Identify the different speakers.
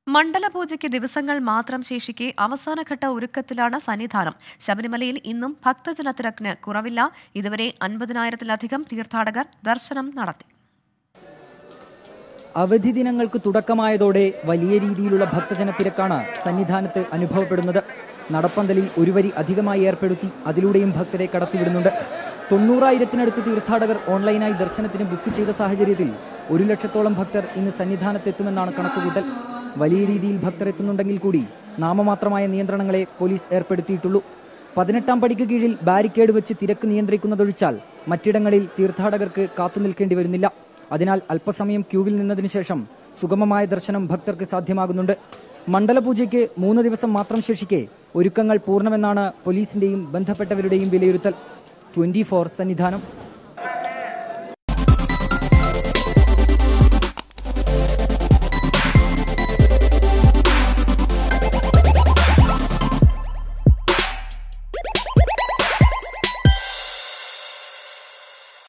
Speaker 1: മണ്ഡലപൂജയ്ക്ക് ദിവസങ്ങൾ മാത്രം ശേഷിക്കെ അവസാനഘട്ട ഒരുക്കത്തിലാണ് സന്നിധാനം ശബരിമലയിൽ ഇന്നും ഭക്തജനത്തിരക്കിന് കുറവില്ല ഇതുവരെ അൻപതിനായിരത്തിലധികം തീർത്ഥാടകർ ദർശനം നടത്തി
Speaker 2: അവധി ദിനങ്ങൾക്ക് തുടക്കമായതോടെ വലിയ രീതിയിലുള്ള ഭക്തജന തിരക്കാണ് സന്നിധാനത്ത് അനുഭവപ്പെടുന്നത് നടപ്പന്തലിൽ ഒരു വരി അധികമായി ഏർപ്പെടുത്തി അതിലൂടെയും ഭക്തരെ കടത്തിവിടുന്നുണ്ട് തൊണ്ണൂറായിരത്തിനടുത്ത് തീർത്ഥാടകർ ഓൺലൈനായി ദർശനത്തിന് ബുക്ക് ചെയ്ത സാഹചര്യത്തിൽ ഒരു ലക്ഷത്തോളം ഭക്തർ ഇന്ന് സന്നിധാനത്തെത്തുമെന്നാണ് കണക്കുകൂട്ടൽ വലിയ രീതിയിൽ ഭക്തർ എത്തുന്നുണ്ടെങ്കിൽ കൂടി നാമമാത്രമായ നിയന്ത്രണങ്ങളെ പോലീസ് ഏർപ്പെടുത്തിയിട്ടുള്ളൂ പതിനെട്ടാം പടിക്ക് കീഴിൽ ബാരിക്കേഡ് വെച്ച് തിരക്ക് നിയന്ത്രിക്കുന്നതൊഴിച്ചാൽ മറ്റിടങ്ങളിൽ തീർത്ഥാടകർക്ക് കാത്തുനിൽക്കേണ്ടി വരുന്നില്ല അതിനാൽ അല്പസമയം ക്യൂവിൽ നിന്നതിനു ശേഷം സുഗമമായ ദർശനം ഭക്തർക്ക് സാധ്യമാകുന്നുണ്ട് മണ്ഡലപൂജയ്ക്ക് മൂന്ന് ദിവസം മാത്രം ശേഷിക്കെ ഒരുക്കങ്ങൾ പൂർണ്ണമെന്നാണ് പോലീസിന്റെയും ബന്ധപ്പെട്ടവരുടെയും വിലയിരുത്തൽ ട്വന്റി ഫോർ സന്നിധാനം